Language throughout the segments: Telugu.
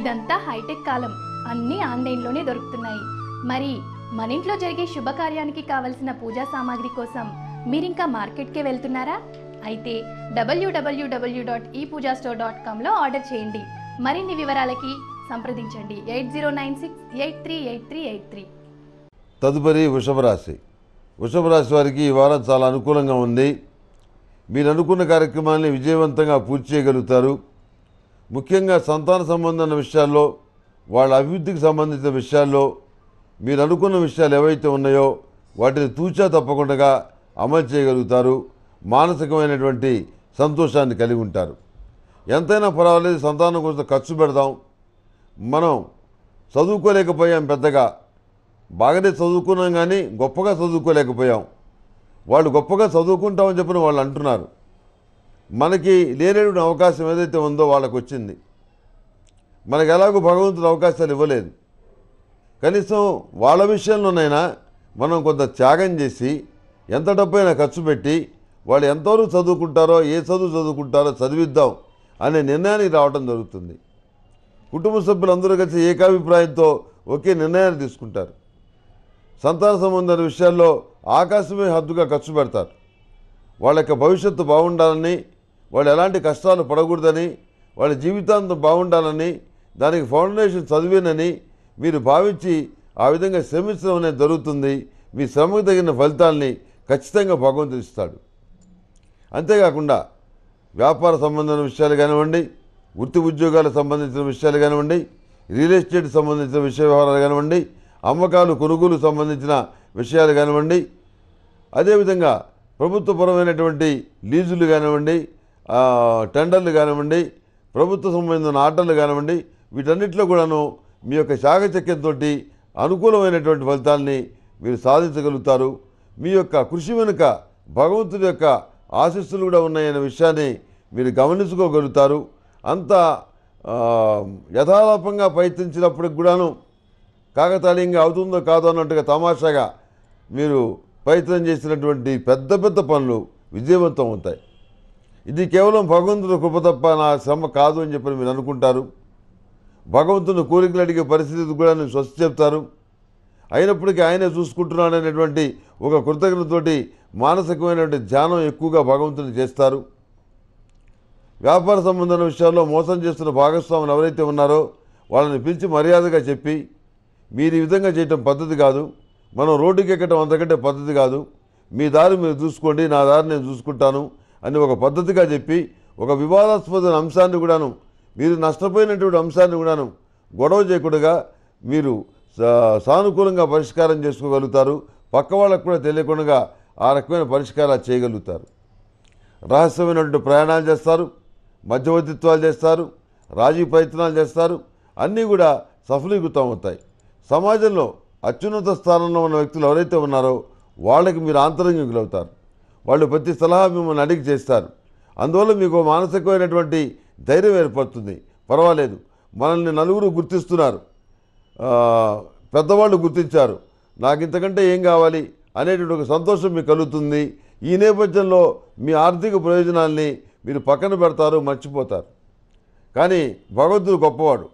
ఇదంతా హైటెక్ కాలం అన్నీ ఆన్లైన్లోనే దొరుకుతున్నాయి మరి మన ఇంట్లో జరిగే శుభకార్యానికి కావలసిన పూజా సామాగ్రి కోసం మీరింకా మార్కెట్కే వెళ్తున్నారా అయితే డబ్ల్యూడబ్ల్యూడబ్ల్యూ dot E Pooja store dot కామ్లో ఆర్డర్ చేయండి మరిన్ని వివరాలకి సంప్రదించండి eight zero nine six eight three eight three eight three తదుపరి వృషభ రాశి వృషభ రాశి వారికి ఈ వారం చాలా అనుకూలంగా ఉంది మీరు అనుకున్న కార్యక్రమాన్ని విజయవంతంగా పూర్తి చేయగలుగుతారు ముఖ్యంగా సంతాన సంబంధమైన విషయాల్లో వాళ్ళ అభివృద్ధికి సంబంధించిన విషయాల్లో మీరు అనుకున్న విషయాలు ఏవైతే ఉన్నాయో వాటిని తూచా తప్పకుండా అమలు చేయగలుగుతారు మానసికమైనటువంటి సంతోషాన్ని కలిగి ఉంటారు ఎంతైనా పర్వాలేదు సంతానం కోసం ఖర్చు పెడదాం మనం చదువుకోలేకపోయాం పెద్దగా బాగానే చదువుకున్నాం కానీ గొప్పగా చదువుకోలేకపోయాం వాళ్ళు గొప్పగా చదువుకుంటామని చెప్పిన వాళ్ళు అంటున్నారు మనకి లేనటువంటి అవకాశం ఏదైతే ఉందో వాళ్ళకు వచ్చింది మనకు ఎలాగో భగవంతుడు అవకాశాలు ఇవ్వలేదు కనీసం వాళ్ళ విషయంలోనైనా మనం కొంత త్యాగం చేసి ఎంత డబ్బైనా ఖర్చు పెట్టి వాళ్ళు ఎంతవరకు చదువుకుంటారో ఏ చదువు చదువుకుంటారో చదివిద్దాం అనే నిర్ణయానికి రావడం జరుగుతుంది కుటుంబ సభ్యులందరూ కలిసి ఏకాభిప్రాయంతో ఒకే నిర్ణయాన్ని తీసుకుంటారు సంతాన సంబంధాల విషయాల్లో ఆకాశమే హద్దుగా ఖర్చు పెడతారు వాళ్ళ యొక్క భవిష్యత్తు బాగుండాలని వాళ్ళు ఎలాంటి కష్టాలు పడకూడదని వాళ్ళ జీవితాంతం బాగుండాలని దానికి ఫౌండేషన్ చదివేనని మీరు భావించి ఆ విధంగా శ్రమించడం అనేది జరుగుతుంది మీ శ్రమకు తగిన ఫలితాల్ని ఖచ్చితంగా భగవంతుడు ఇస్తాడు అంతేకాకుండా వ్యాపార సంబంధమైన విషయాలు కానివ్వండి వృత్తి ఉద్యోగాలకు సంబంధించిన విషయాలు కానివ్వండి రియల్ ఎస్టేట్ సంబంధించిన విషయ వ్యవహారాలు కానివ్వండి అమ్మకాలు కొనుగోలు సంబంధించిన విషయాలు కానివ్వండి అదేవిధంగా ప్రభుత్వపరమైనటువంటి లీజులు కానివ్వండి ఆ, టెండర్లు కానివ్వండి ప్రభుత్వ సంబంధించిన ఆర్డర్లు కానివ్వండి వీటన్నిటిలో కూడాను మీ యొక్క శాఖచక్యంతో అనుకూలమైనటువంటి ఫలితాల్ని మీరు సాధించగలుగుతారు మీ యొక్క కృషి వెనుక భగవంతుడి యొక్క ఆశీస్సులు కూడా ఉన్నాయనే విషయాన్ని మీరు గమనించుకోగలుగుతారు అంత ఆ, యథాలాపంగా ప్రయత్నించినప్పటికి కూడాను కాకతాళీయంగా అవుతుందో కాదో అన్నట్టుగా తమాషాగా మీరు ప్రయత్నం చేసినటువంటి పెద్ద పెద్ద పనులు విజయవంతం అవుతాయి ఇది కేవలం భగవంతుడి కృప తప్ప నా శ్రమ కాదు అని చెప్పి మీరు అనుకుంటారు భగవంతుని కోరికలు అడిగే పరిస్థితి కూడా నేను స్వస్తి చెప్తారు అయినప్పటికీ ఆయనే చూసుకుంటున్నాడు అనేటువంటి ఒక కృతజ్ఞతతోటి మానసికమైనటువంటి ధ్యానం ఎక్కువగా భగవంతుని చేస్తారు వ్యాపార సంబంధమైన విషయాల్లో మోసం చేస్తున్న భాగస్వాములు ఎవరైతే ఉన్నారో వాళ్ళని పిలిచి మర్యాదగా చెప్పి మీరు ఈ విధంగా చేయటం పద్ధతి కాదు మనం రోడ్డుకి ఎక్కడం అంతకంటే పద్ధతి కాదు మీ దారి మీరు చూసుకోండి నా దారి నేను చూసుకుంటాను అని ఒక పద్ధతిగా చెప్పి ఒక వివాదాస్పద అంశాన్ని కూడాను మీరు నష్టపోయినటువంటి అంశాన్ని కూడాను గొడవ చేయకుండా మీరు సా- సానుకూలంగా పరిష్కారం చేసుకోగలుగుతారు పక్క వాళ్ళకు కూడా తెలియకుండా ఆ రకమైన పరిష్కారాలు చేయగలుగుతారు రహస్యమైనటువంటి ప్రయాణాలు చేస్తారు మధ్యవర్తిత్వాలు చేస్తారు రాజీ ప్రయత్నాలు చేస్తారు అన్నీ కూడా సఫలీకృతం అవుతాయి సమాజంలో అత్యున్నత స్థానంలో ఉన్న వ్యక్తులు ఎవరైతే ఉన్నారో వాళ్ళకి మీరు ఆంతరంగికులు అవుతారు వాళ్ళు ప్రతి సలహా మిమ్మల్ని అడిగి చేస్తారు అందువల్ల మీకు మానసికమైనటువంటి ధైర్యం ఏర్పడుతుంది పర్వాలేదు మనల్ని నలుగురు గుర్తిస్తున్నారు ఆ, పెద్దవాళ్ళు గుర్తించారు నాకు ఇంతకంటే ఏం కావాలి అనేటువంటి ఒక సంతోషం మీకు కలుగుతుంది ఈ నేపథ్యంలో మీ ఆర్థిక ప్రయోజనాల్ని మీరు పక్కన పెడతారు మర్చిపోతారు కానీ భగవంతుడు గొప్పవాడు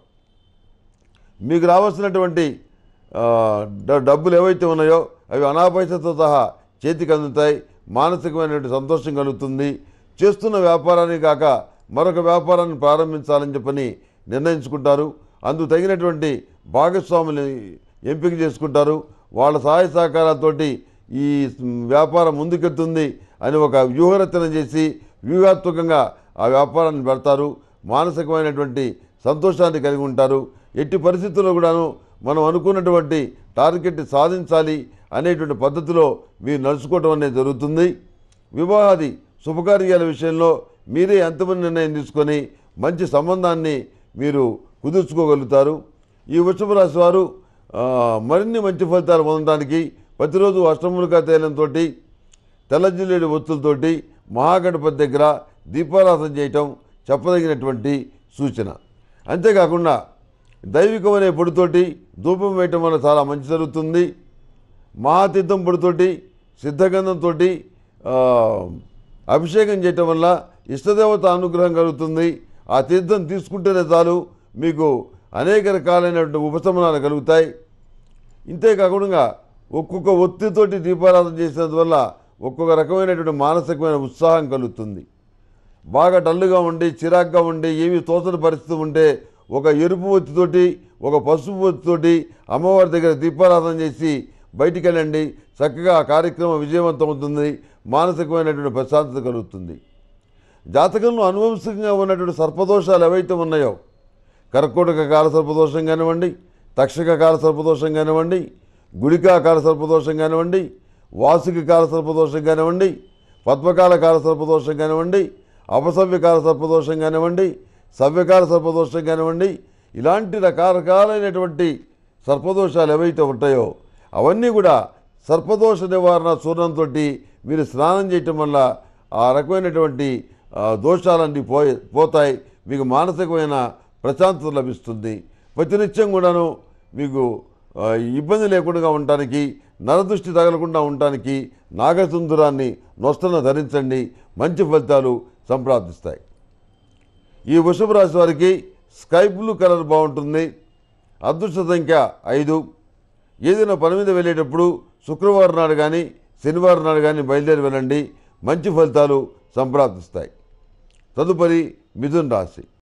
మీకు రావాల్సినటువంటి ఆ, డ- డబ్బులు ఏవైతే ఉన్నాయో అవి అనాపైసతో సహా చేతికి అందుతాయి మానసికమైనటువంటి సంతోషం కలుగుతుంది చేస్తున్న వ్యాపారాన్ని కాక మరొక వ్యాపారాన్ని ప్రారంభించాలని చెప్పని నిర్ణయించుకుంటారు అందుకు తగినటువంటి భాగస్వాముని ఎంపిక చేసుకుంటారు వాళ్ళ సహాయ సహకారాలతోటి ఈ వ్యాపారం ముందుకెళ్తుంది అని ఒక వ్యూహరచన చేసి వ్యూహాత్మకంగా ఆ వ్యాపారాన్ని పెడతారు మానసికమైనటువంటి సంతోషాన్ని కలిగి ఉంటారు ఎట్టి పరిస్థితుల్లో కూడాను మనం అనుకున్నటువంటి టార్గెట్ సాధించాలి అనేటువంటి పద్ధతిలో మీరు నడుచుకోవటం అనేది జరుగుతుంది వివాహాది శుభకార్యాల విషయంలో మీరే ఎంతమంది నిర్ణయం తీసుకొని మంచి సంబంధాన్ని మీరు కుదుర్చుకోగలుగుతారు ఈ వృషభ రాశి వారు ఆ, మరిన్ని మంచి ఫలితాలు పొందడానికి ప్రతిరోజు అష్టములుగా తైలంతో తెల్లజిల్లేడు ఒత్తులతోటి మహాగణపతి దగ్గర దీపారాధన చేయటం చెప్పదగినటువంటి సూచన అంతేకాకుండా దైవికమనే పొడితోటి ధూపం వేయటం వల్ల చాలా మంచి జరుగుతుంది మహాతీర్థం పొడితోటి సిద్ధగంధంతో అభిషేకం చేయటం వల్ల ఇష్టదేవత అనుగ్రహం కలుగుతుంది ఆ తీర్థం తీసుకుంటేనే చాలు మీకు అనేక రకాలైనటువంటి ఉపశమనాలు కలుగుతాయి ఇంతేకాకుండా ఒక్కొక్క ఒత్తితోటి దీపారాధన చేసినందువల్ల ఒక్కొక్క రకమైనటువంటి మానసికమైన ఉత్సాహం కలుగుతుంది బాగా డల్లుగా ఉండి చిరాగ్గా ఉండి ఏమీ తోచని పరిస్థితి ఉంటే ఒక ఎరుపు ఒత్తితోటి ఒక పసుపు ఒత్తితోటి అమ్మవారి దగ్గర దీపారాధన చేసి బయటికి వెళ్ళండి చక్కగా ఆ కార్యక్రమం విజయవంతం అవుతుంది మానసికమైనటువంటి ప్రశాంతత కలుగుతుంది జాతకంలో అనువంశికంగా ఉన్నటువంటి సర్పదోషాలు ఏవైతే ఉన్నాయో కర్కోటక కాల సర్పదోషం కానివ్వండి తక్షక కాల సర్పదోషం కానివ్వండి గుడికా కాల సర్పదోషం కానివ్వండి వాసుకి కాల సర్పదోషం కానివ్వండి పద్మకాల కాల సర్పదోషం కానివ్వండి అపసవ్యకాల సర్పదోషం కానివ్వండి సవ్యకాల సర్పదోషం కానివ్వండి ఇలాంటి రకరకాలైనటువంటి సర్పదోషాలు ఏవైతే ఉంటాయో అవన్నీ కూడా సర్పదోష నివారణ చూర్ణంతో మీరు స్నానం చేయటం వల్ల ఆ రకమైనటువంటి ఆ, దోషాలన్నీ పోయి పోతాయి మీకు మానసికమైన ప్రశాంతత లభిస్తుంది ప్రతినిత్యం కూడాను మీకు ఆ, ఇబ్బంది లేకుండా ఉండటానికి నరదృష్టి తగలకుండా ఉండటానికి నాగసుందరాన్ని నొస్తన ధరించండి మంచి ఫలితాలు సంప్రాప్తిస్తాయి ఈ వృషభ రాశి వారికి స్కై బ్లూ కలర్ బాగుంటుంది అదృష్ట సంఖ్య ఐదు ఏదైనా పని మీద వెళ్ళేటప్పుడు శుక్రవారం నాడు కానీ శనివారం నాడు కానీ బయలుదేరి వెళ్ళండి మంచి ఫలితాలు సంప్రాప్తిస్తాయి తదుపరి మిథున్ రాశి